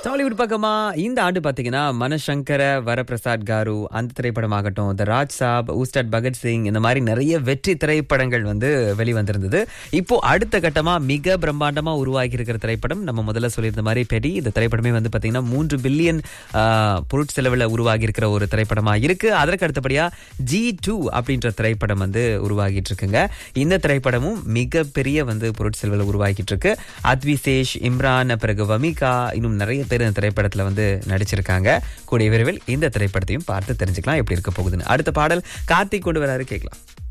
டாலிவுட் பக்கமா இந்த ஆண்டு பாத்தீங்கன்னா மனசங்கர வரப்பிரசாத் காரு அந்த திரைப்படமாகட்டும் த ராஜ் சாப் ஊஸ்டட் பகத் சிங் இந்த மாதிரி நிறைய வெற்றி திரைப்படங்கள் வந்து வெளிவந்திருந்தது இப்போ அடுத்த கட்டமா மிக பிரம்மாண்டமா உருவாகி இருக்கிற திரைப்படம் நம்ம முதல்ல சொல்லியிருந்த மாதிரி பெரி இந்த திரைப்படமே வந்து பாத்தீங்கன்னா மூன்று பில்லியன் பொருட்செலவுல உருவாகி இருக்கிற ஒரு திரைப்படமா இருக்கு அதற்கு அடுத்தபடியா ஜி டூ அப்படின்ற திரைப்படம் வந்து உருவாகிட்டு இருக்குங்க இந்த திரைப்படமும் மிகப்பெரிய வந்து பொருட்செலவுல உருவாகிட்டு இருக்கு அத்விசேஷ் இம்ரான் பிறகு வமிகா இன்னும் நிறைய பேர் இந்த திரைப்படத்துல வந்து நடிச்சிருக்காங்க கூடிய விரைவில் இந்த திரைப்படத்தையும் பார்த்து தெரிஞ்சுக்கலாம் எப்படி இருக்க போகுதுன்னு அடுத்த பாடல் கார்த்திக் கொண்டு வராரு கேட்கலாம்